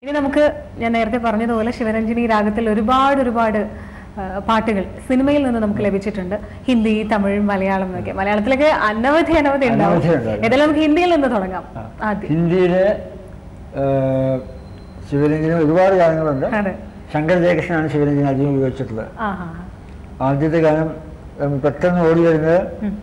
ഇനി നമുക്ക് ഞാൻ നേരത്തെ പറഞ്ഞതുപോലെ ശിവരഞ്ജിനി രാഗത്തിൽ ഒരുപാട് ഒരുപാട് ആ, പാട്ടുകൾ സിനിമയിൽ നിന്ന് നമുക്ക് ലഭിച്ചിട്ടുണ്ട് ഹിന്ദി തമിഴ് മലയാളം എന്നൊക്കെ മലയാളത്തിലൊക്കെ അനവധി അനവധി ഉണ്ടാവും അനവധി ഉണ്ടാവും. ഏതായാലും നമുക്ക് ഹിന്ദിയിൽ നിന്ന് തുടങ്ങാം ആദ്യം ഹിന്ദിയിലെ ശിവരഞ്ജന ഒരുപാട് ഗാനങ്ങളുണ്ട് അതെ ശങ്കർ ജയകൃഷ്ണനാണ് ശിവരഞ്ജന അധികം ഉപയോഗിച്ചിട്ടുള്ളത് ആ ഹാ ഹാ ആദ്യത്തെ ഗാനം ഉം, പെട്ടെന്ന് ഓടി വരുന്നത് ഉം.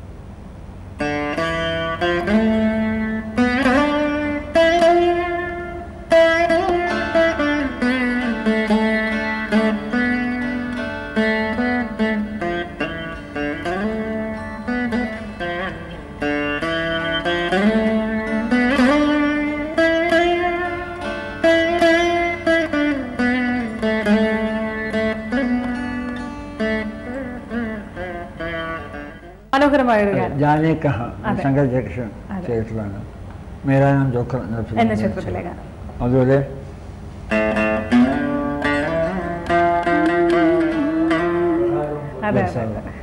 മനോഹരമായ ഒരു ഗാനം ജാനേ കഹ അതെ. ശങ്കർ ജയകൃഷ്ണൻ അതെ. ചെയ്തിട്ടുള്ളതാണ് മേരാ നാം ജോക്കർ എന്ന film എന്ന ൽ ചിത്രത്തിലെ ചെയ്തത്. ഗാനം അതുപോലെ അതെ Yes, അതെ അതെ.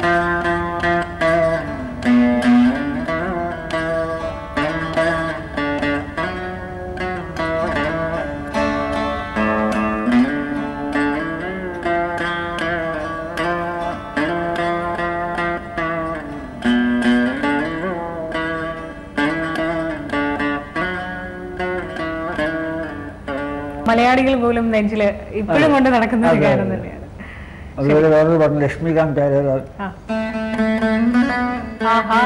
മലയാളികൾ പോലും നെഞ്ചില് ഇപ്പോഴും അതെ. കൊണ്ട് നടക്കുന്ന ഒരു അതെ, ഗാനം അതെ. തന്നെയാണ് അതുപോലെ വേറൊരു പറഞ്ഞു ലക്ഷ്മികാന്ത് പേരേറാൾ ആ. ആഹാ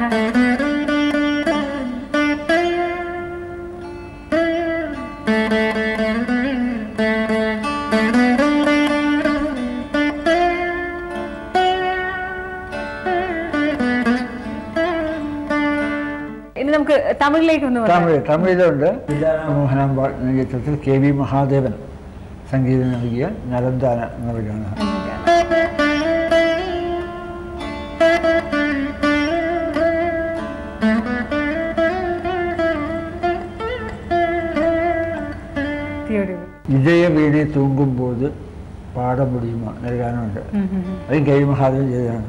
ഇനി നമുക്ക് തമിഴിലേക്ക് ഒന്ന് വരാം. തമിഴ് തമിഴിലുണ്ട് മോഹനാംബാൾ എന്ന ചിത്രത്തിൽ കെ വി മഹാദേവൻ സംഗീതം നൽകിയ നരന്താന എന്നുള്ള ഗാനം തിയോടി. വിജയ വീണെ തൂങ്ങുമ്പോൾ പാട മുടിയുമോ എന്നൊരു ഗാനമുണ്ട് ഉം, ഉം, ഉം. അതും കെ വി മഹാദേവൻ ചെയ്തതാണ്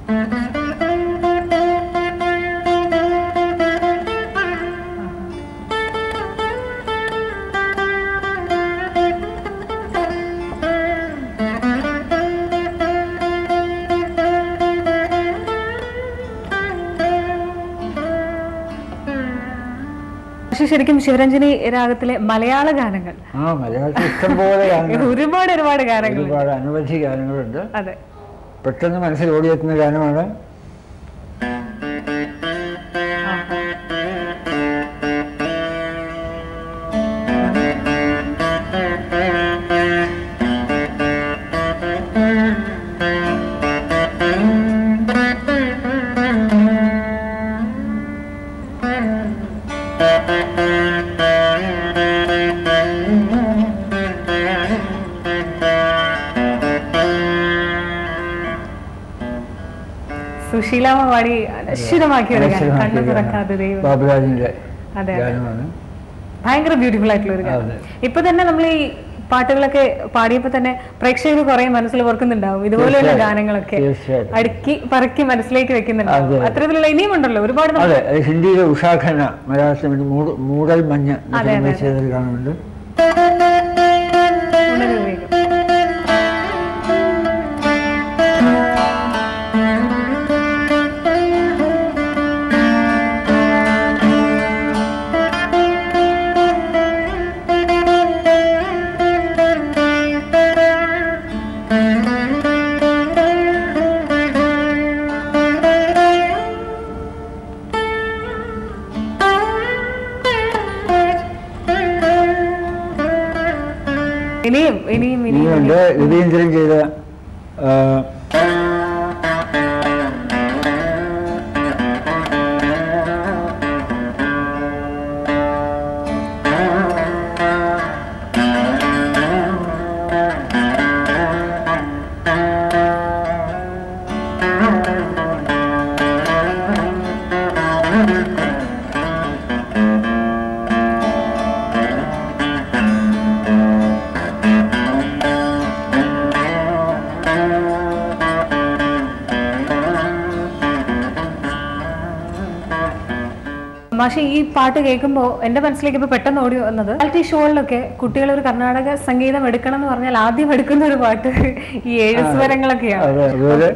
പക്ഷെ ശരിക്കും ശിവരഞ്ജനി രാഗത്തിലെ മലയാള ഗാനങ്ങൾ ആ മലയാളത്തിൽ ഇഷ്ടംപോലെ ഗാനങ്ങൾ ഒരുപാട് ഒരുപാട് ഗാനങ്ങൾ ഒരുപാട് അനവധി ഗാനങ്ങളുണ്ട് അതെ പെട്ടെന്ന് മനസ്സിൽ ഓടിയെത്തുന്ന ഗാനമാണ് സുശീലാമ്മ പാടി അനശ്വരമാക്കിയ ഒരു ഗാനം കണ്ണു തുറക്കാതെ ദൈവം ബാബുരാജിന്റെ അതെ അതെ ഗാനമാണ് ഭയങ്കര ബ്യൂട്ടിഫുൾ ആയിട്ടുള്ള ഒരു ഗാനം അതെ. ഇപ്പൊ തന്നെ നമ്മൾ ഈ പാട്ടുകളൊക്കെ പാടിയപ്പോ തന്നെ പ്രേക്ഷകർ കുറെ മനസ്സിൽ ഓർക്കുന്നുണ്ടാവും ഇതുപോലെയുള്ള തീർച്ചയായും. ഗാനങ്ങളൊക്കെ തീർച്ചയായും. അടുക്കി പറക്കി മനസ്സിലേക്ക് വെക്കുന്നുണ്ടാവും അതെ. അത്തരത്തിലുള്ള ഇനിയും ഉണ്ടല്ലോ ഒരുപാട് നമ്മൾ- അതെ അത് ഹിന്ദിയിലെ ഉഷാഖന മലയാളത്തിൽ വേണ്ടി മൂട- മൂടൽ മഞ്ഞ് എന്ന അതെ, സിനിമയിൽ അതെ. ചെയ്തൊരു ഗാനമുണ്ട് ഉണരുവേഗം. ഇനിയും ഇനിയും ഇനിയും ഇനിയുണ്ട് രവീന്ദ്രൻ ചെയ്ത ആ, മാഷെ ഈ പാട്ട് കേൾക്കുമ്പോൾ എൻ്റെ മനസ്സിലേക്ക് ഇപ്പോൾ പെട്ടെന്ന് ഓടി വന്നത് റിയാലിറ്റി ഷോകളിലൊക്കെ കുട്ടികൾ ഒരു കർണാടക സംഗീതം എടുക്കണം എന്ന് പറഞ്ഞാൽ ആദ്യം എടുക്കുന്ന ഒരു പാട്ട് ഈ ഏഴ് സ്വരങ്ങളൊക്കെയാണ് അതെ അതുപോലെ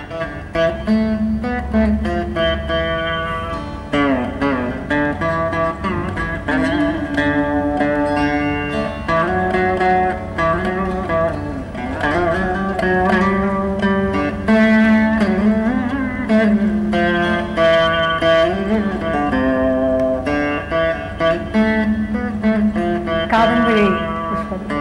കാദംബരി പുഷ്പം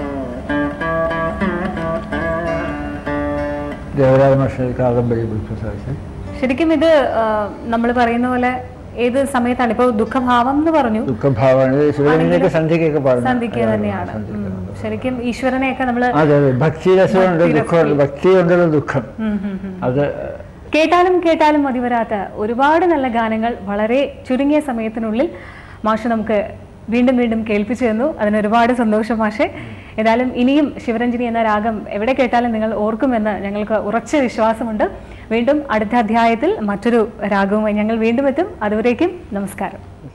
ദേവരാജ മാഷ കാദംബരി പുഷ്പ സാഹിത്യം ശരിക്കും ഇത് നമ്മൾ പറയുന്ന പോലെ ഏത് സമയത്താണ് ഇപ്പോൾ ദുഃഖഭാവം എന്ന് പറഞ്ഞു ദുഃഖഭാവമാണ് ഇത് ശിവലിംഗിന്റെ സന്ധ്യക്കൊക്കെ പാടുന്നത് സന്ധിക്കുക തന്നെയാണ് ഉം. ശരിക്കും ഈശ്വരനെയൊക്കെ നമ്മൾ അതെ അതെ ഭക്തി രസമുണ്ട് ദുഃഖമുണ്ട് ഭക്തി കൊണ്ടുള്ള ദുഃഖം അത് കേട്ടാലും കേട്ടാലും മതി വരാത്ത ഒരുപാട് നല്ല ഗാനങ്ങൾ വളരെ ചുരുങ്ങിയ സമയത്തിനുള്ളിൽ മാഷ് നമുക്ക് വീണ്ടും വീണ്ടും കേൾപ്പിച്ചു തന്നു അതിന് ഒരുപാട് സന്തോഷം മാഷെ ഏതായാലും ഇനിയും ശിവരഞ്ജിനി എന്ന രാഗം എവിടെ കേട്ടാലും നിങ്ങൾ ഓർക്കുമെന്ന് ഞങ്ങൾക്ക് ഉറച്ച വിശ്വാസമുണ്ട് വീണ്ടും അടുത്ത അധ്യായത്തിൽ മറ്റൊരു രാഗവുമായി ഞങ്ങൾ വീണ്ടും എത്തും അതുവരേക്കും നമസ്കാരം